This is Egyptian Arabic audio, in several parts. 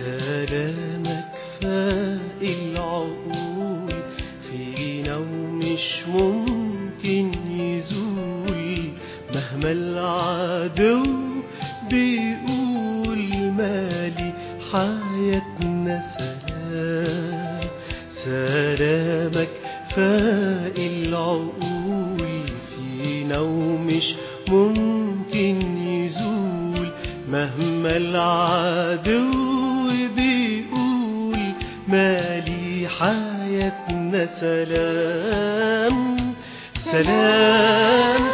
سلامك فاق العقول فينا ومش ممكن يزول مهما العدو بيقول مالي حياتنا سلام سلامك فاق العقول فينا ومش ممكن يزول مهما العدو بيقول مالي حياتنا سلام سلام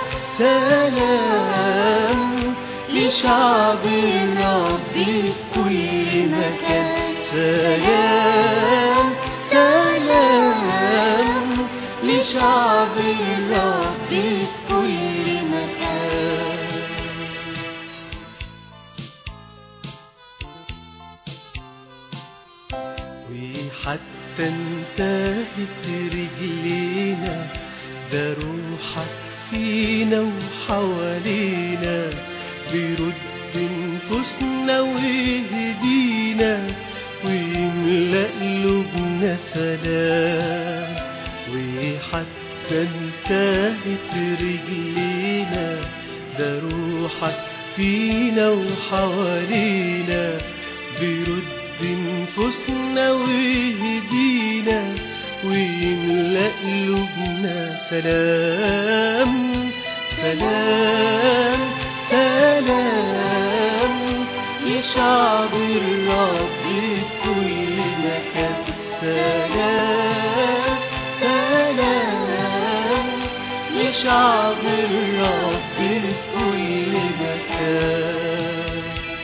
سلام لشعب الرب في كل مكان سلام سلام لشعب الرب في كل مكان وحتى انتهت رجلينا ده روحك فينا وحوالينا بيرد نفوسنا ويهدينا ويملأ قلوبنا سلام وحتى انتهت رجلينا ده روحك فينا وحوالينا بيرد نفوسنا ويهدينا ويملأ قلوبنا سلام سلام سلام لشعب الرب في كل مكان سلام سلام لشعب الرب في كل مكان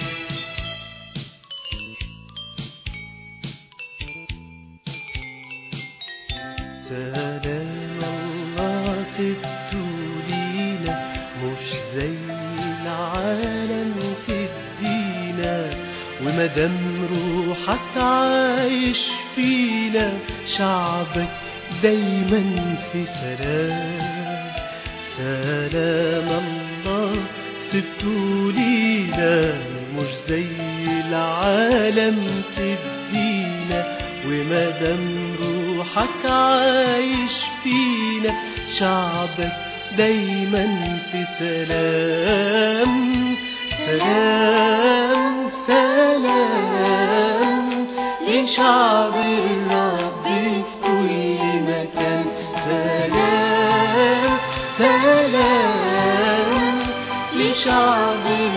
سلام الله سبته لينا مش زي العالم تدينا ومدام روحك عايش فينا شعبك دايما في سلام سلام الله سبته لينا مش زي العالم تدينا ومدام روحك عايش فينا شعبك دايما في سلام سلام سلام لشعب الرب في كل مكان سلام سلام لشعب